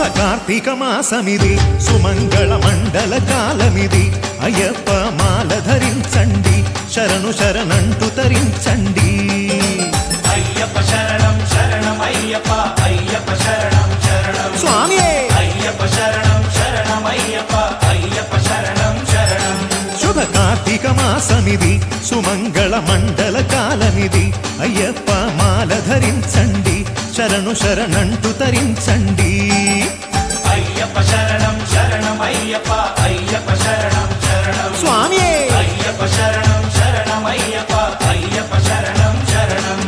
కార్తీక మాసమిది సుమంగళ మండల కాలమిది అయ్యప్ప మాల ధరించండి శరణు శరణంటూ తరించండి అయ్యప్ప శరణం శరణం అయ్యప్ప అయ్యప్ప శరణం శరణం స్వామి అయ్యప్ప శరణం శరణం అయ్యప్ప అయ్యప్ప శరణం శరణం శుభ కార్తీక మాసమిది సుమంగళ మండల కాలమిది అయ్యప్ప మాల ధరించండి శరణు శరణంటూ తరించండి అయ్యప్ప శరణం శరణం అయ్యప్ప అయ్యప్ప శరణం శరణం స్వామి అయ్యప్ప శరణం శరణం అయ్యప్ప అయ్యప్ప శరణం శరణం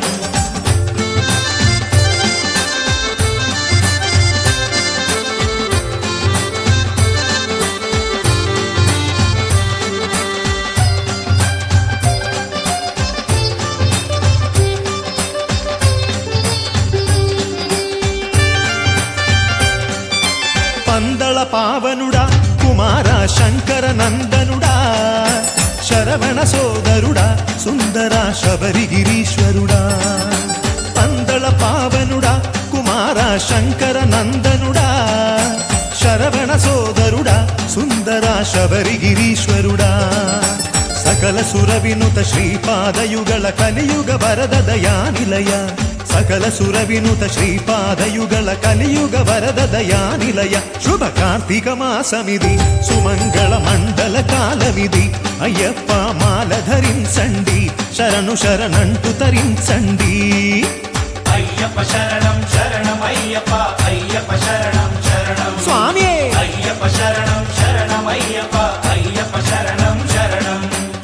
పందళ పావనుడా కుమార శంకర నందనుడా శరవణ సోదరుడా సుందర శబరిగిరీశ్వరుడా పందళ పావనుడా కుమార శంకర నందనుడా శరవణ సోదరుడా సుందర శబరిగిరీశ్వరుడా సకల సుర వినుత శ్రీపాదయుగళ కలియుగ వరద దయానిలయ సకల సుర వినుత శ్రీపాదయుగళ కలియుగ వరద దయానిలయ శుభ కార్తీక మాసమిది సుమంగళ మండల కాలమిది అయ్యప్ప మాల ధరించండి శరణు శరణంటూ తరించండి అయ్యప్ప శరణం శరణం అయ్యప్ప అయ్యప్ప శరణం శరణం స్వామి అయ్యప్ప శరణం శరణం అయ్యప్ప అయ్యప్ప శరణం శరణం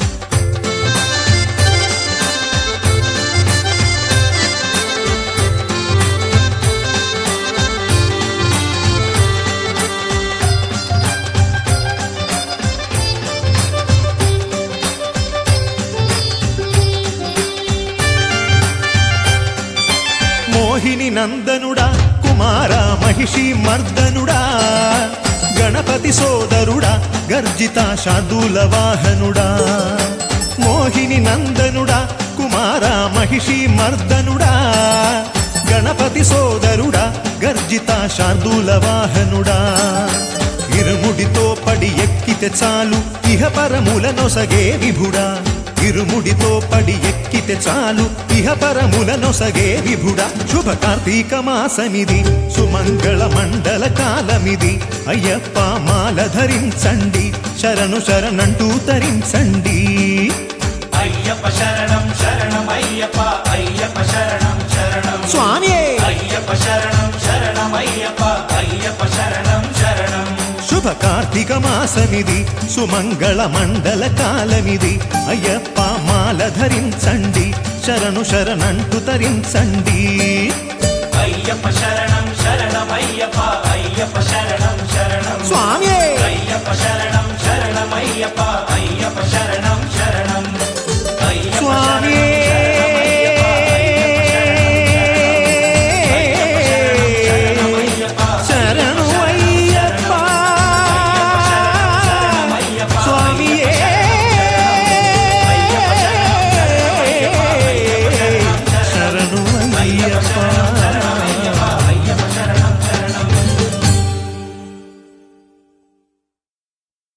మోహిని నందనుడా కుమార మహిషి మర్దనుడా గణపతి సోదరుడా గర్జిత శార్దూల వాహనుడా మోహిని నందనుడా కుమార మహిషి మర్దనుడా గణపతి సోదరుడా గర్జిత శార్దూల వాహనుడా ఇరుముడితో పడి ఎక్కితే చాలు ఇహ పరముల నొసగే విభుడా ఇరుముడితో పడి ఎక్కితే చాలు ఇహ పరముల నొసగే విభుడా శుభ కార్తీక మాసమిది సుమంగళ మండల కాలమిది అయ్యప్ప మాల ధరించండి శరణు శరణంటూ తరించండి అయ్యప్ప శరణం శరణం అయ్యప్ప అయ్యప్ప శరణం శరణం స్వామి అయ్యప్ప శరణం శరణం అయ్యప్ప అయ్యప్ప శరణం శరణం శుభ కార్తీక మాసమిది సుమంగళ మండల కాలమిది అయ్యప్ప మాల ధరించండి శరణు శరణంటూ తరించండి అయ్యప్ప శరణం శరణం అయ్యప్ప అయ్యప్ప శరణం శరణం స్వామి అయ్యప్ప శరణం శరణం అయ్యప్ప అయ్యప్ప శరణం